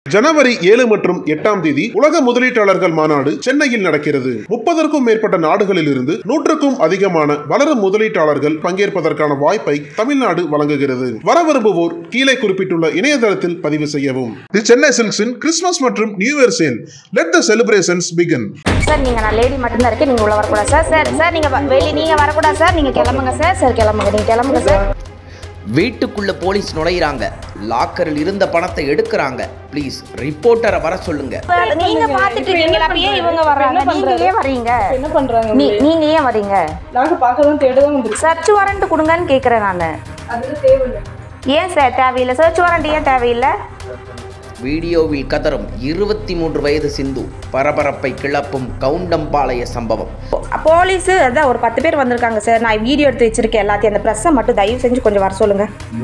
ஜனவரி ஏழு மற்றும் எட்டாம் தேதி உலக முதலீட்டாளர்கள் மாநாடு சென்னையில் நடக்கிறது முப்பதற்கும் மேற்பட்ட நாடுகளில் இருந்து நூற்றுக்கும் அதிகமான வளரும் முதலீட்டாளர்கள் பங்கேற்பதற்கான வாய்ப்பை தமிழ்நாடு வழங்குகிறது வர விரும்புவோர் கீழே குறிப்பிட்டுள்ள இணையதளத்தில் பதிவு செய்யவும் தி சென்னை சில்க்ஸின் கிறிஸ்துமஸ் மற்றும் new year sale let the celebrations begin sir நீங்கள் நான் லேடி மட்டும்தான் இருக்கேன் நீங்கள் உள்ள வரக்கூடாது சார் சார் சார் நீங்கள் வெளியே நீங்கள் வரக்கூடாது சார் நீங்கள் கிளம்புங்க சார் சார் கிளம்புங்க நீங்கள் கிளம்புங்க சார் வீட்டுக்குள்ள போலீஸ் நுழையிறாங்க லாக்கரில் இருந்த பணத்தை எடுக்கிறாங்க ப்ளீஸ் ரிப்போர்ட்டரை வர சொல்லுங்க நீங்க பாத்துட்டு இருக்கீங்களா அப்ப ஏன் இவங்க வர்றாங்க நீங்க ஏன் வர்றீங்க என்ன பண்றாங்க நீ நீங்க ஏன் வர்றீங்க நாங்க பார்க்கதான் தேடதான் வந்திருக்கோம் சர்ச் வாரண்ட் கொடுங்கன்னு கேக்குறேன் நான் அதுல தேவையில்லை ஏன் சார் தேவையில்லை சர்ச் வாரண்ட் ஏன் தேவையில்லை வீடியோவில் கதறும் இருபத்தி மூன்று வயது சிந்து பரபரப்பை கிளப்பும் கவுண்டம்பாளைய சம்பவம் போலீஸ் அதான் ஒரு பத்து பேர் வந்திருக்காங்க சார் நான் வீடியோ எடுத்து வச்சிருக்கேன் எல்லாத்தையும் அந்த ப்ரெஸ்ஸை மட்டும் தயவு செஞ்சு கொஞ்சம் வர சொல்லுங்க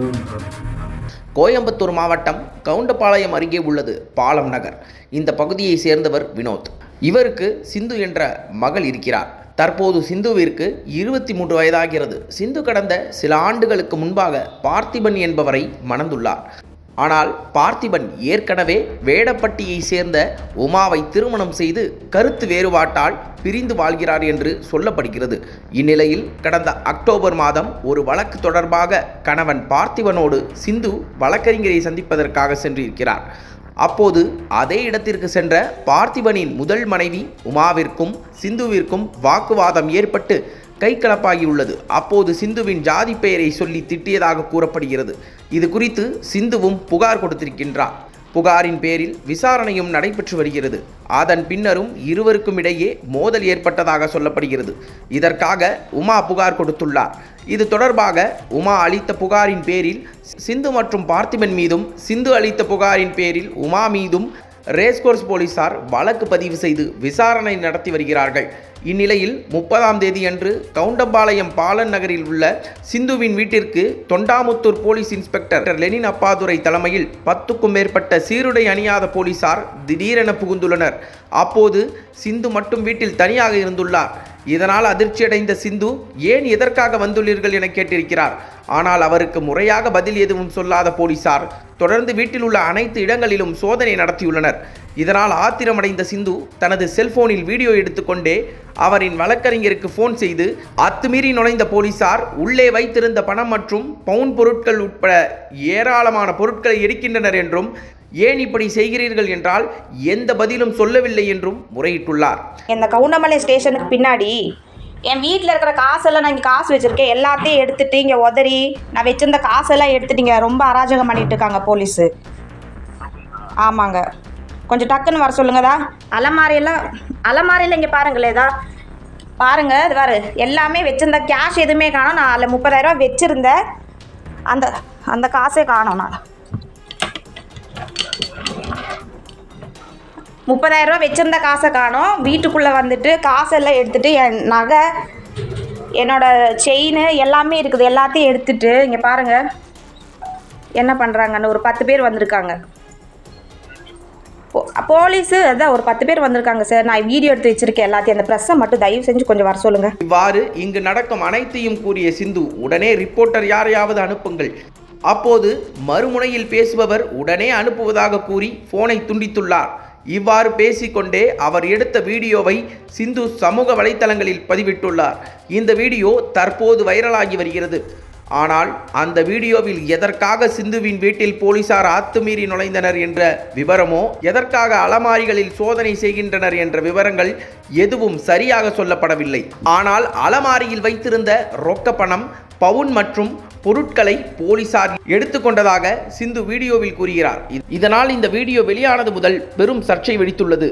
கோயம்புத்தூர் மாவட்டம் கவுண்டபாளையம் அருகே உள்ளது பாலம் நகர் இந்த பகுதியை சேர்ந்தவர் வினோத் இவருக்கு சிந்து என்ற மகள் இருக்கிறார் தற்போது சிந்துவிற்கு இருபத்தி மூன்று வயதாகிறது சிந்து கடந்த சில ஆண்டுகளுக்கு முன்பாக பார்த்திபன் என்பவரை மணந்துள்ளார் ஆனால் பார்த்திபன் ஏற்கனவே வேடப்பட்டியை சேர்ந்த உமாவை திருமணம் செய்து கருத்து வேறுபாட்டால் பிரிந்து வாழ்கிறார் என்று சொல்லப்படுகிறது இந்நிலையில் கடந்த அக்டோபர் மாதம் ஒரு வழக்கு தொடர்பாக கணவன் பார்த்திபனோடு சிந்து வழக்கறிஞரை சந்திப்பதற்காக சென்றிருக்கிறார் அப்போது அதே இடத்திற்கு சென்ற பார்த்திபனின் முதல் மனைவி உமாவிற்கும் சிந்துவிற்கும் வாக்குவாதம் ஏற்பட்டு கைகலப்பாகியுள்ளது அப்போது சிந்துவின் ஜாதி பெயரை சொல்லி திட்டியதாக கூறப்படுகிறது இது குறித்து சிந்துவும் புகார் கொடுத்திருக்கின்றார் புகாரின் பேரில் விசாரணையும் நடைபெற்று வருகிறது அதன் பின்னரும் இருவருக்கும் இடையே மோதல் ஏற்பட்டதாக சொல்லப்படுகிறது இதற்காக உமா புகார் கொடுத்துள்ளார் இது தொடர்பாக உமா அளித்த புகாரின் பேரில் சிந்து மற்றும் பார்த்திபன் மீதும் சிந்து அளித்த புகாரின் பேரில் உமா மீதும் ரேஸ்கோர்ஸ் போலீசார் வழக்கு பதிவு செய்து விசாரணை நடத்தி வருகிறார்கள் இந்நிலையில் முப்பதாம் தேதியன்று கவுண்டம்பாளையம் பாலன் நகரில் உள்ள சிந்துவின் வீட்டிற்கு Thondamuthur police inspector Lenin Appadurai தலைமையில் பத்துக்கும் மேற்பட்ட சீருடை அணியாத போலீசார் திடீரென புகுந்துள்ளனர் அப்போது சிந்து மட்டும் வீட்டில் தனியாக இருந்துள்ளார் இதனால் அதிர்ச்சியடைந்த சிந்து ஏன் எதற்காக வந்துள்ளீர்கள் என கேட்டிருக்கிறார் ஆனால் அவருக்கு முறையாக பதில் எதுவும் சொல்லாத போலீசார் தொடர்ந்து வீட்டில் உள்ள அனைத்து இடங்களிலும் சோதனை நடத்தியுள்ளனர் இதனால் ஆத்திரமடைந்த சிந்து தனது செல்போனில் வீடியோ எடுத்துக்கொண்டே அவரின் வழக்கறிஞருக்கு ஃபோன் செய்து அத்துமீறி நுழைந்த போலீசார் உள்ளே வைத்திருந்த பணம் மற்றும் பவுன் பொருட்கள் உட்பட ஏராளமான பொருட்களை எடுக்கின்றனர் என்றும் ஏன் இப்படி செய்கிறீர்கள் என்றால் எந்த பதிலும் சொல்லவில்லை என்றும் முறையிட்டுள்ளார் இந்த கவுண்டமலை ஸ்டேஷனுக்கு பின்னாடி என் வீட்டில் இருக்கிற காசெல்லாம் நான் இங்கே காசு வச்சுருக்கேன் எல்லாத்தையும் எடுத்துட்டு இங்கே உதறி நான் வச்சிருந்த காசெல்லாம் எடுத்துட்டு இங்கே ரொம்ப அராஜகம் பண்ணிட்டு இருக்காங்க போலீஸு ஆமாங்க கொஞ்சம் டக்குன்னு வர சொல்லுங்கதா அலமாரியெல்லாம் அலமாரியில் இங்கே பாருங்களேதா பாருங்க இது பாரு எல்லாமே வச்சிருந்த கேஷ் எதுவுமே காணோம் நான் அதில் முப்பதாயிரரூவா வச்சுருந்தேன் அந்த அந்த காசே காணோம் நான் முப்பதாயிரம் ரூபா வச்சிருந்த காசை காணோம் வீட்டுக்குள்ளே வந்துட்டு காசெல்லாம் எடுத்துட்டு என் நகை என்னோட செயின் எல்லாமே இருக்குது எல்லாத்தையும் எடுத்துட்டு இங்கே பாருங்கள் என்ன பண்ணுறாங்கன்னு ஒரு பத்து பேர் வந்திருக்காங்க போ- போலீஸு அதான் ஒரு பத்து பேர் வந்திருக்காங்க சார் நான் வீடியோ எடுத்து வச்சிருக்கேன் எல்லாத்தையும் அந்த ப்ரெஸ்ஸை மட்டும் தயவு செஞ்சு கொஞ்சம் வர சொல்லுங்கள் இவ்வாறு இங்கு நடக்கும் அனைத்தையும் கூறிய சிந்து உடனே ரிப்போர்ட்டர் யாரையாவது அனுப்புங்கள் அப்போது மறுமுனையில் பேசுபவர் உடனே அனுப்புவதாக கூறி போனை துண்டித்துள்ளார் இவ்வாறு பேசிக்கொண்டே அவர் எடுத்த வீடியோவை சிந்து சமூக வலைத்தளங்களில் பதிவிட்டுள்ளார் இந்த வீடியோ தற்போது வைரலாகி வருகிறது ஆனால் அந்த வீடியோவில் எதற்காக சிந்துவின் வீட்டில் போலீசார் அத்துமீறி நுழைந்தனர் என்ற விவரமோ எதற்காக அலமாரிகளில் சோதனை செய்கின்றனர் என்ற விவரங்கள் எதுவும் சரியாக சொல்லப்படவில்லை ஆனால் அலமாரியில் வைத்திருந்த ரொக்க பணம் பவுன் மற்றும் பொருட்களை போலீசார் எடுத்துக்கொண்டதாக சிந்து வீடியோவில் கூறுகிறார் இ- இதனால் இந்த வீடியோ வெளியானது முதல் பெரும் சர்ச்சை வெடித்துள்ளது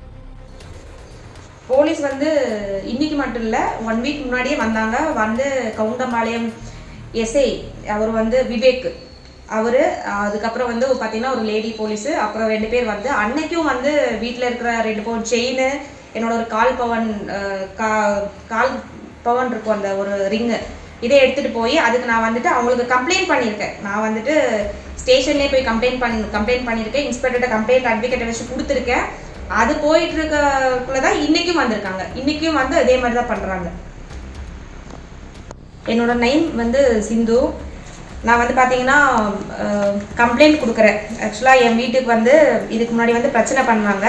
போலீஸ் வந்து இன்னைக்கு மட்டும் இல்லை ஒன் வீக் முன்னாடியே வந்தாங்க வந்து கவுண்டம்பாளையம் எஸ்ஐ அவர் வந்து விவேக் அவர் அதுக்கப்புறம் வந்து பார்த்தீங்கன்னா ஒரு லேடி போலீஸு அப்புறம் ரெண்டு பேர் வந்து அன்னைக்கும் வந்து வீட்டில் இருக்கிற ரெண்டு பவுன் செயின் என்னோட ஒரு கால் பவன் அஹ், கா கால் பவன் இருக்கும் அந்த ஒரு ரிங்கு இதை எடுத்துகிட்டு போய் அதுக்கு நான் வந்துட்டு அவங்களுக்கு கம்ப்ளைண்ட் பண்ணியிருக்கேன் நான் வந்துட்டு ஸ்டேஷன்லேயே போய் கம்ப்ளைண்ட் பண்ணி கம்ப்ளைண்ட் பண்ணியிருக்கேன் இன்ஸ்பெக்டர்கிட்ட கம்ப்ளைண்ட் அட்வொகேட்டை வச்சு கொடுத்துருக்கேன் அது போயிட்டு இருக்கக்குள்ள தான் இன்னைக்கும் வந்திருக்காங்க இன்னைக்கும் வந்து அதே மாதிரி தான் பண்றாங்க என்னோட நேம் வந்து சிந்து நான் வந்து பார்த்தீங்கன்னா கம்ப்ளைண்ட் கொடுக்குறேன் ஆக்சுவலாக என் வீட்டுக்கு வந்து இதுக்கு முன்னாடி வந்து பிரச்சனை பண்ணாங்க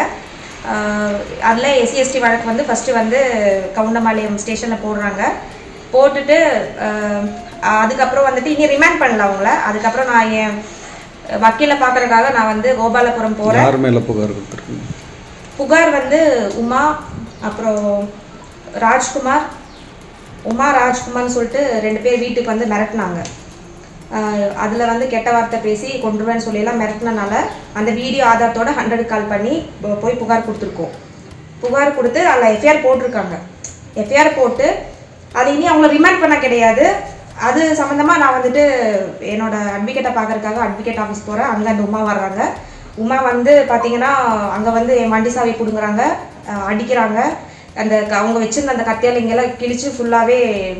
அதில் எஸ்சி எஸ்டி வழக்கு வந்து ஃபஸ்ட்டு வந்து கவுண்டம்பாளையம் ஸ்டேஷனில் போடுறாங்க போட்டுட்டு அஹ், அதுக்கப்புறம் வந்துட்டு இனி ரிமாண்ட் பண்ணல அவங்கள அதுக்கப்புறம் நான் என் வக்கீலை பார்க்கறதுக்காக நான் வந்து கோபாலபுரம் போகிறேன் யார் மேலே புகார் கொடுத்துருக்கீங்க புகார் வந்து உமா அப்புறம் ராஜ்குமார் உமா ராஜ்குமார்னு சொல்லிட்டு ரெண்டு பேர் வீட்டுக்கு வந்து மிரட்டினாங்க அதில் வந்து கெட்ட வார்த்தை பேசி கொண்டுருவேன்னு சொல்லியெல்லாம் மிரட்டினனால அந்த வீடியோ ஆதாரத்தோட ஹண்ட்ரட் கால் பண்ணி போ- போய் புகார் கொடுத்துருக்கோம் புகார் கொடுத்து அதில் எஃப்ஐஆர் போட்டிருக்காங்க எஃப்ஐஆர் போட்டு அது இனி அவங்கள ரிமாண்ட் பண்ண கிடையாது அது சம்மந்தமாக நான் வந்துட்டு என்னோட அட்வொகேட்டை பார்க்கறதுக்காக அட்வொகேட் ஆஃபீஸ் போகிறேன் அங்கே அந்த உமா வர்றாங்க உமா வந்து பார்த்தீங்கன்னா அங்கே வந்து என் வண்டி சாவி பிடுங்குறாங்க அஹ் அடிக்கிறாங்க அந்த க- அவங்க வச்சிருந்த அந்த கத்தியால் இங்கெல்லாம் கிழிச்சு ஃபுல்லாகவே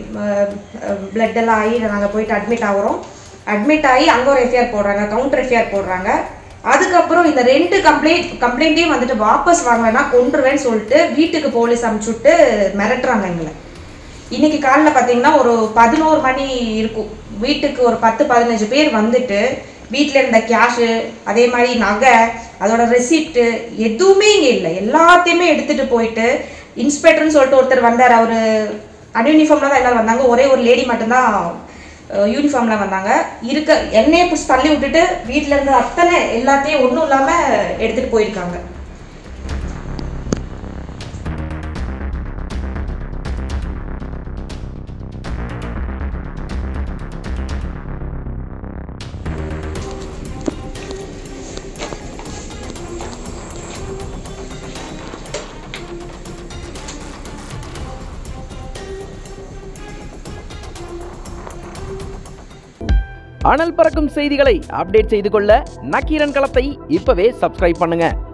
பிளட் எல்லாம் ஆகி நாங்கள் போயிட்டு அட்மிட் ஆகுறோம் அட்மிட் ஆகி அங்கே ஒரு எஃப்ஐஆர் போடுறாங்க கவுண்டர் எஃப்ஐஆர் போடுறாங்க அதுக்கப்புறம் இந்த ரெண்டு கம்ப்ளைண்ட் கம்ப்ளைண்ட்டையும் வந்துட்டு வாபஸ் வாங்கலைன்னா கொண்டுருவேன்னு சொல்லிட்டு வீட்டுக்கு போலீஸ் அனுப்பிச்சுட்டு மிரட்டுறாங்க எங்களை இன்னைக்கு காலைல பார்த்தீங்கன்னா ஒரு பதினோரு மணி இருக்கும் வீட்டுக்கு ஒரு பத்து பதினஞ்சு பேர் வந்துட்டு வீட்டில் இருந்த கேஷு அதே மாதிரி நகை அதோட ரெசிப்ட்டு எதுவுமே இங்கே இல்லை எல்லாத்தையுமே எடுத்துட்டு போயிட்டு இன்ஸ்பெக்டர்னு சொல்லிட்டு ஒருத்தர் வந்தார் அவர் அன்யூனிஃபார்மில் தான் எல்லாரும் வந்தாங்க ஒரே ஒரு லேடி மட்டும்தான் யூனிஃபார்மில் வந்தாங்க இருக்க என்னையே பிடிச்சி தள்ளி விட்டுட்டு வீட்டில் இருந்த அத்தனை எல்லாத்தையும் ஒன்றும் இல்லாமல் எடுத்துகிட்டு போயிருக்காங்க அனல் பறக்கும் செய்திகளை அப்டேட் செய்து கொள்ள நக்கீரன் களத்தை இப்பவே சப்ஸ்கிரைப் பண்ணுங்க